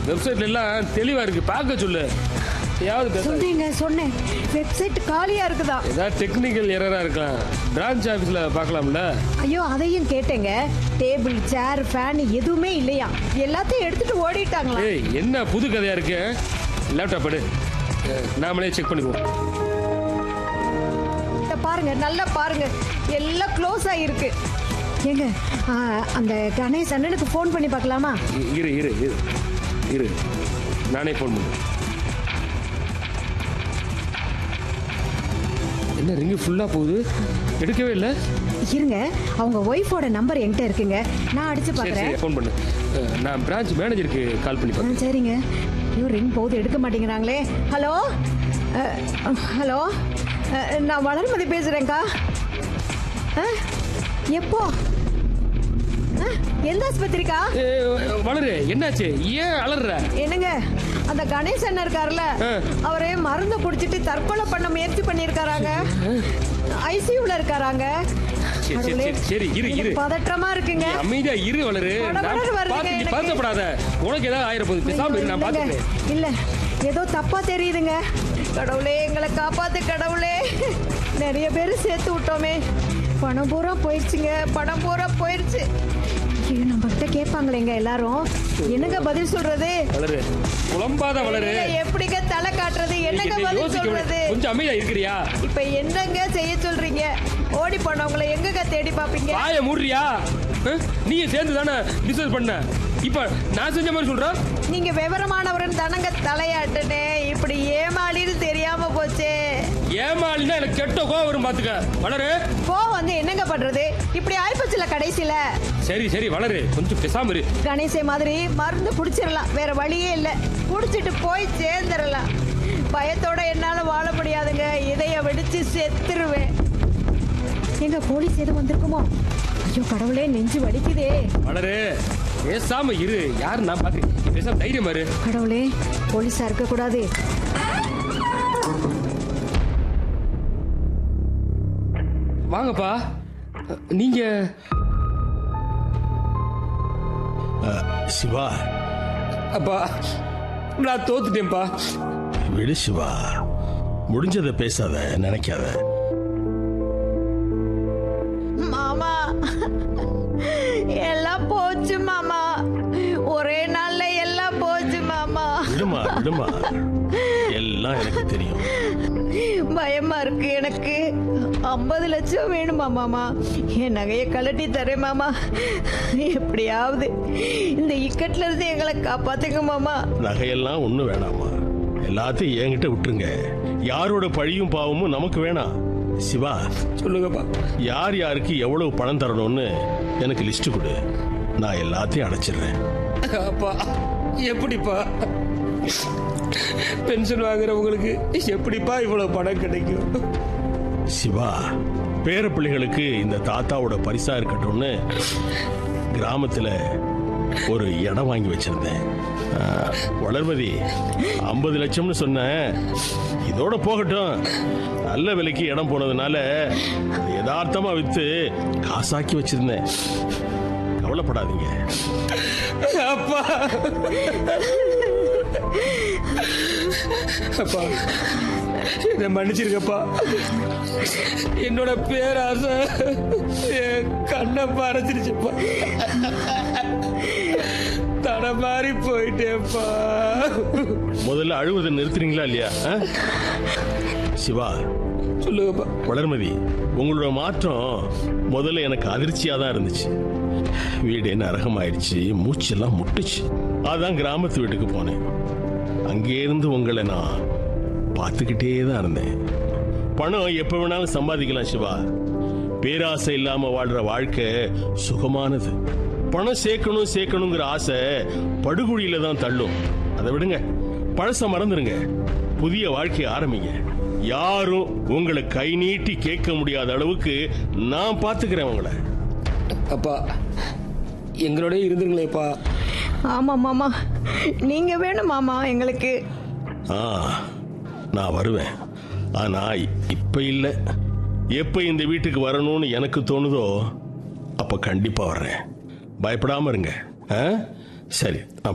வெப்சைட்ல எல்லாம் தெளிவா இருக்கு பார்க்க சொல்லு யாவது பேச சொன்னீங்க சொன்னேன் வெப்சைட் காலியா இருக்குதா ஏதாவது டெக்னிக்கல் எரரா இருக்கலாம் பிரான்ச் ஆபீஸ்ல பார்க்கலாம்ல ஐயோ அதையும் கேட்டேங்க டேபிள் சேர் ஃபேன் எதுவுமே இல்லையா எல்லாத்தையும் எடுத்துட்டு ஓடிட்டாங்களா ஏய் என்ன புது கதையா இருக்கு லேப்டாப் எடு அஹ், நாமளே செக் பண்ணிக்குவோம் இத பாருங்க நல்லா பாருங்க எல்லாம் க்ளோஸ் ஆகிருக்கு ஏங்க ஆ, அந்த கணேஷ் அண்ணனுக்கு ஃபோன் பண்ணி பார்க்கலாமா இ- இரு இரு இரு இரு நானே ஃபோன் பண்ணு என்ன ரிங்கு ஃபுல்லா போகுது எடுக்கவே இல்லை இருங்க அவங்க ஒய்ஃபோட நம்பர் என்கிட்ட இருக்குங்க நான் அடிச்சு சரி பார்க்குறேன் சரி ஃபோன் பண்ணு அஹ், நான் பிரான்ச் மேனேஜருக்கு கால் பண்ணி ஆ, பார்க்கறேன் சரிங்க ஐயோ ரிங் போகுது எடுக்க மாட்டேங்கிறாங்களே ஹலோ அஹ், ஹலோ அஹ், நான் வளர்மதி பேசுகிறேங்க்கா ஆ, எப்போ ஆ, எந்த ஆஸ்பத்திரிக்கா ஏய், வளரு என்னாச்சு ஏன் அலறுற என்னங்க அந்த கணேஷ் அண்ணன் இருக்காருல்ல ஆ. அவரே மருந்து குடிச்சிட்டு தற்கொலை பண்ண முயற்சி பண்ணியிருக்காராங்க ஐசியூல இருக்காராங்க சரி, சரி, சரி, சரி, இரு, எனக்கு இரு. பதற்றமா இருக்குங்க நீ அமைதியா இரு வளரு நான் படபடன்னு வருதுங்க பார்த்து நீ எனக்கு. பதட்டப்படாத உனக்கு ஏதாவது ஆயிரம் போகுது பேசாம இரு நான் இல்லைங்க. பார்த்துக்கிறேன் இல்ல ஏதோ தப்பா தெரியுதுங்க கடவுளே எங்களை காப்பாத்து கடவுளே நிறைய பேர் சேர்த்து விட்டோமே பணம் பூரா போயிடுச்சுங்க பணம் பூரா போயிடுச்சு ஐயோ நம்ம கிட்ட கேட்பாங்களேங்க எல்லாரும் என்னங்க பதில் சொல்றது வளரு குழம்பாத வளரு இல்ல, எப்படிங்க தலை காட்டுறது என்னங்க நீ பதில் யோசிக்க சொல்றது வேண்டிய- கொஞ்சம் அமைதியா இருக்கிறியா இப்ப என்னங்க செய்ய சொல்றீங்க ஓடி போனவங்களை எங்கங்க தேடி பாப்பீங்க வாய மூடுறியா அஹ்? நீயும் சேர்ந்து தானே பிசினஸ் பண்ண இப்ப நான் செஞ்ச மாதிரி சொல்றேன் நீங்க விவரமானவரன் தானங்க தலையாட்டுனே இப்படி ஏமாளின்னு தெரியாம போச்சே ஏமாலினா எனக்கு கெட்ட கோவம் வரும் பாத்துக்க வளரு போ வந்து என்னங்க பண்றது இப்படி ஆயிப்போச்சுல கடைசியில சரி சரி வளரு கொஞ்சம் பேசாம இரு கணேசை மாதிரி மருந்து குடிச்சிடலாம் வேற வழியே இல்ல குடிச்சிட்டு போய் சேர்ந்துடலாம் பயத்தோட என்னால வாழ முடியாதுங்க இதய வெடிச்சு செத்துருவேன் எங்க போலீஸ் எதுவும் வந்திருக்குமோ ஐயோ கடவுளே நெஞ்சு வலிக்குதே வளரு பேசாம இரு யாரு நான் பாத்துக்கிறேன் பேசாம தைரியம் இரு கடவுளே போலீஸா இருக்க கூடாது வாங்கப்பா நீங்க சிவா அப்பா நான் தோத்துட்டேன்ப்பா விடு சிவா முடிஞ்சதை பேசாத நினைக்காத மாமா எல்லாம் போச்சு மாமா ஒரே நாள்ல எல்லாம் போச்சு மாமா விடுமா விடுமா எல்லாம் எனக்கு தெரியும் பயமா இருக்கு எனக்கு ஐம்பது லட்சம் வேணுமா மாமா என் நகையை கழட்டி தரேன் மாமா எப்படியாவது இந்த இக்கட்ல இருந்து எங்களை காப்பாத்துங்க மாமா நகையெல்லாம் ஒண்ணும் வேணாமா எல்லாத்தையும் என்கிட்ட விட்டுருங்க யாரோட பழியும் பாவமும் நமக்கு வேணாம் சிவா சொல்லுங்கப்பா யார் யாருக்கு எவ்வளவு பணம் தரணும்னு எனக்கு லிஸ்ட் கொடு நான் எல்லாத்தையும் அடைச்சிடுறேன் அப்பா எப்படிப்பா பென்ஷன் வாங்குறவங்களுக்கு எப்படிப்பா இவ்வளவு பணம் கிடைக்கும் சிவா பேர பிள்ளைகளுக்கு இந்த தாத்தாவோட பரிசா இருக்கட்டும்னு கிராமத்துல ஒரு இடம் வாங்கி வச்சிருந்தேன் ஆ, வளர்மதி ஐம்பது லட்சம்னு சொன்னேன் இதோட போகட்டும் நல்ல விலைக்கு இடம் போனதுனால அதை யதார்த்தமா வித்து காசாக்கி வச்சிருந்தேன் கவலைப்படாதீங்க அப்பா அப்பா என்ன மன்னிச்சிருக்கப்பா என்னோட பேராசை என் கண்ணை மறைச்சிருச்சுப்பா தட மாறி போயிட்டேப்பா முதல்ல அழுவதை நிறுத்துறீங்களா இல்லையா ஆ? சிவா சொல்லுங்கப்பா வளர்மதி உங்களோட மாற்றம் முதல்ல எனக்கு அதிர்ச்சியா தான் இருந்துச்சு வீடு நரகமாயிடுச்சு மூச்செல்லாம் முட்டுச்சு அதான் கிராமத்து வீட்டுக்கு போனேன் அங்கே இருந்து உங்களை நான் பார்த்துக்கிட்டே தான் இருந்தேன் பணம் எப்ப வேணாலும் சம்பாதிக்கலாம் சிவா பேராசை இல்லாம வாழ்ற வாழ்க்கை சுகமானது பணம் சேர்க்கணும் சேர்க்கணுங்கிற ஆசை படுகுழியில தான் தள்ளும் அதை விடுங்க பழச மறந்துருங்க புதிய வாழ்க்கையை ஆரம்பிங்க யாரும் உங்களை கை நீட்டி கேட்க முடியாத அளவுக்கு நான் பாத்துக்கிறேன் உங்களை அப்பா எங்களோட இருந்துருங்களேப்பா ஆமா மாமா நீங்க வேணும் மாமா எங்களுக்கு ஆ நான் வருவேன் ஆனா இப்ப இல்ல எப்ப இந்த வீட்டுக்கு வரணும்னு எனக்கு தோணுதோ அப்ப கண்டிப்பா வர்றேன் பயப்படாம இருங்க ஆ? சரி நான்